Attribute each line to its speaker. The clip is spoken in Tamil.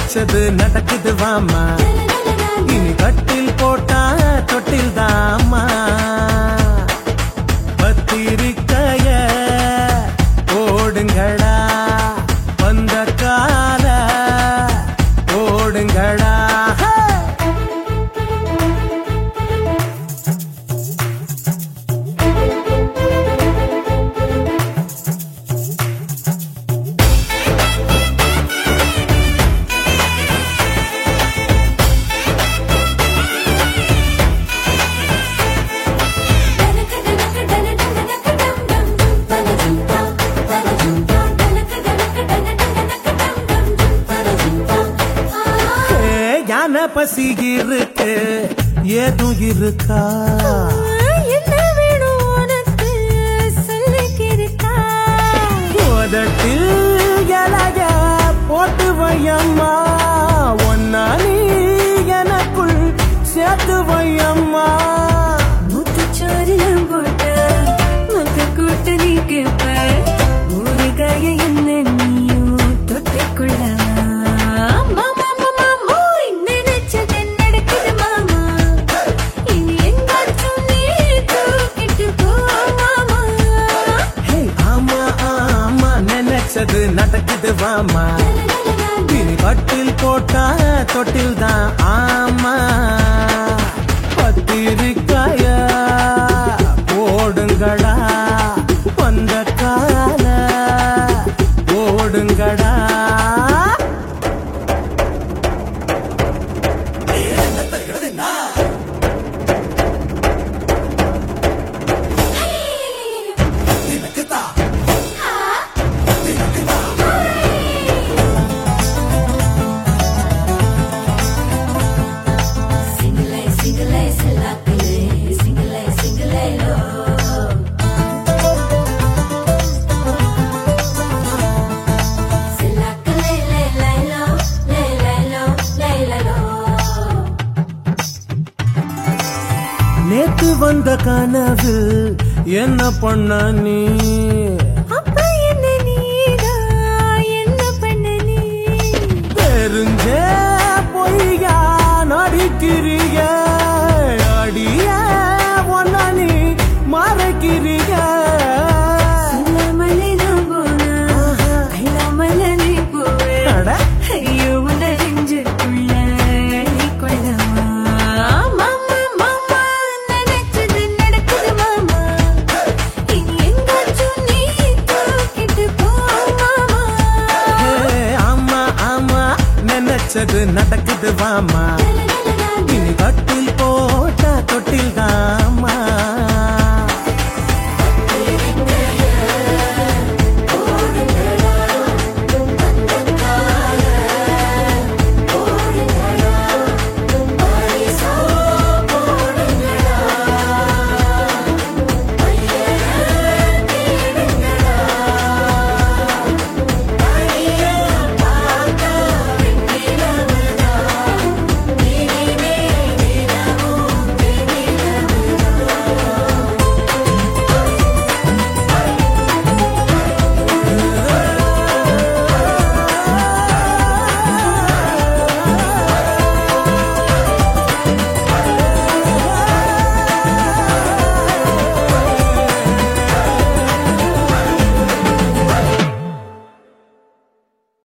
Speaker 1: நினைச்சது நடக்குது வாமா இனி கட்டில் போட்டா தொட்டில் தாமா பத்திரிக்கைய ஓடுங்களா வந்த கால ஓடுங்களா ஏ, யானை பசி இருக்கு ஏதும் இருக்கா
Speaker 2: என்ன வேணும் உனக்கு சொல்லிக்கிருக்கா
Speaker 1: உதட்டில் இலைய போட்டு வையம்மா ஒன்னா நீ எனக்குள் சேர்த்து வையம்மா
Speaker 2: முத்துச்சோறுலாம் போட்ட மொத்த கூட்ட நீ கேட்ப ஒரு கைய என்ன நீயும் தொட்டுக்கொள்ளவா மாமா மாமா மோய் நினைச்சது நடக்குது மாமா இனி எங்காச்சும் நீ தூக்கிட்டு போ மாமா
Speaker 1: ஹே, ஆமா ஆமா நினைச்சது நடக்குது வாமா இனி கட்டில் போட்டா தொட்டில் தான் ஆமா பத்திரிக்கைய போடுங்கடா வந்த கால ஓடுங்கடா
Speaker 2: Single, single, selakile, single, single, lo. Selakile, le, le, lo, le, le, lo, le, le, lo.
Speaker 1: நேத்து வந்த கனவு என்ன பண்ண நீ
Speaker 2: அப்ப என்ன நீதா, என்ன பண்ண நீ?
Speaker 1: தெரிஞ்ச பொய்யா நடிக்கிறிய அடிய ஒன்ன நீ மறைக்கிறிய
Speaker 2: சொல்லாமலே நான் போனா, அல்லாமலே நீ போவ.
Speaker 1: அட.
Speaker 2: ஐயோ, உன்னை நெஞ்சுக்குள்ள அள்ளிக்கொள்ளவா? மாமா, மாமா, நினைச்சது நடக்குது மாமா. இனி எங்காச்சும் நீ தூக்கிட்டு போ மாமா.
Speaker 1: ஏ, ஆமா ஆமா நினைச்சது நடக்குது வாமா இனி கட்டில் போட்டா தொட்டில் தாமா